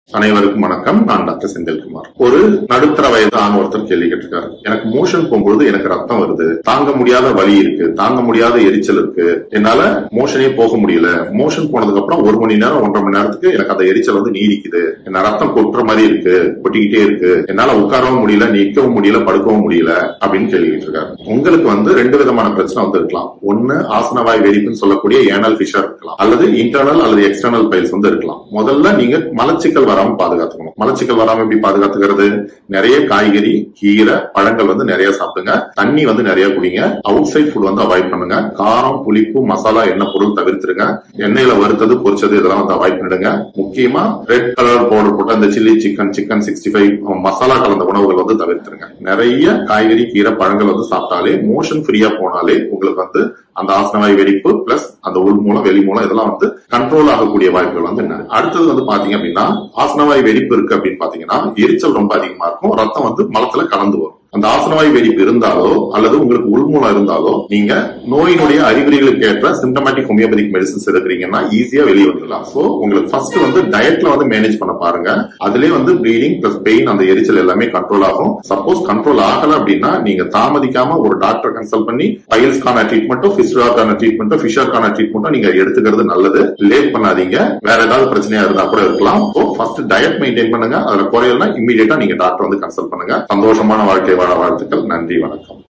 அனைவருக்கும் வணக்கம் நான் டாக்டர் செந்தில்குமார் ஒரு நடுத்தர வயது ஆண் ஒருத்தர் கேள்வி கேட்டிருக்காரு எனக்கு மோஷன் போகும்பொழுது எனக்கு ரத்தம் வருது தாங்க முடியாத வலி இருக்கு தாங்க முடியாத எரிச்சல் இருக்கு என்னால மோஷனே போக முடியல மோஷன் போனதுக்கு அப்புறம் ஒரு மணி நேரம் ஒன்றரை மணி நேரத்துக்கு எனக்கு அந்த எரிச்சல் வந்து நீடிக்குது என்ன ரத்தம் கொட்டுற மாதிரி இருக்கு கொட்டிக்கிட்டே இருக்கு என்னால உட்காரவும் முடியல நிற்கவும் முடியல படுக்கவும் முடியல அப்படின்னு கேள்வி கேட்டிருக்காரு உங்களுக்கு வந்து ரெண்டு விதமான பிரச்சனை வந்து இருக்கலாம் ஒன்னு ஆசனவாய் வெடிப்புன்னு சொல்லக்கூடிய ஏனல் ஃபிஷர் இருக்கலாம் அல்லது இன்டர்னல் அல்லது எக்ஸ்டர்னல் பைல்ஸ் வந்து இருக்கலாம் முதல்ல நீங்க மலச்சிக்கல் வராம பாதுகாத்துக்கணும் மலச்சிக்கல் வராம எப்படி பாதுகாத்துக்கிறது நிறைய காய்கறி கீரை பழங்கள் வந்து நிறைய சாப்பிடுங்க தண்ணி வந்து நிறைய குடிங்க அவுட் சைட் ஃபுட் வந்து அவாய்ட் பண்ணுங்க காரம் புளிப்பு மசாலா எண்ணெய் பொருள் தவிர்த்துருங்க எண்ணெயில வறுத்தது பொரிச்சது இதெல்லாம் வந்து அவாய்ட் பண்ணிடுங்க முக்கியமா ரெட் கலர் பவுடர் போட்ட இந்த chilli chicken chicken sixty five masala கலந்த உணவுகள் வந்து தவிர்த்துருங்க நிறைய காய்கறி கீரை பழங்கள் வந்து சாப்பிட்டாலே மோஷன் ஃப்ரீயா போனாலே உங்களுக்கு வந்து அந்த ஆசனவாய் வெடிப்பு பிளஸ் அந்த உள் மூலம் வெளி மூலம் இதெல்லாம் வந்து கண்ட்ரோல் ஆகக்கூடிய வாய்ப்புகள் வந்து என்ன அடுத்தது வந்து பாத்தீங்க அப்படின்னா ஆசனவாய் வெடிப்பு இருக்கு அப்படின்னு பாத்தீங்கன்னா எரிச்சல் ரொம்ப அதிகமா இருக்கும் ரத்தம் வந்து மலத்துல கலந்து வரும் அந்த ஆசனவாய் வெடிப்பு இருந்தாலோ அல்லது உங்களுக்கு உள்மூலம் இருந்தாலோ நீங்க நோயினுடைய அறிகுறிகளுக்கு ஏற்ற சிம்டமேட்டிக் ஹோமியோபதிக் மெடிசன்ஸ் எடுக்கிறீங்கன்னா ஈஸியா வெளியே வந்துடலாம் சோ உங்களுக்கு ஃபர்ஸ்ட் வந்து டயட்ல வந்து மேனேஜ் பண்ண பாருங்க அதுலயே வந்து ப்ளீடிங் பிளஸ் பெயின் அந்த எரிச்சல் எல்லாமே கண்ட்ரோல் ஆகும் சப்போஸ் கண்ட்ரோல் ஆகல அப்படின்னா நீங்க தாமதிக்காம ஒரு டாக்டர் கன்சல்ட் பண்ணி பைல்ஸ்க்கான ட்ரீட்மெண்ட்டோ பிஸ்டுலாக்கான ட்ரீட்மெண்ட்டோ ஃபிஷருக்கான ட்ரீட்மெண்ட்டோ நீங்க எடுத்துக்கிறது நல்லது லேட் பண்ணாதீங்க வேற ஏதாவது பிரச்சனையா இருந்தா கூட இருக்கலாம் ஸோ ஃபர்ஸ்ட் டயட் மெயின்டைன் பண்ணுங்க அதுல குறையலன்னா இமீடியட்டா நீங்க டாக்டர் வந்து கன்சல்ட் பண்ணுங்க சந்தோஷமான வாழ்க்கை வாழ வாழ்த்துக்கள் நன்றி வணக்கம்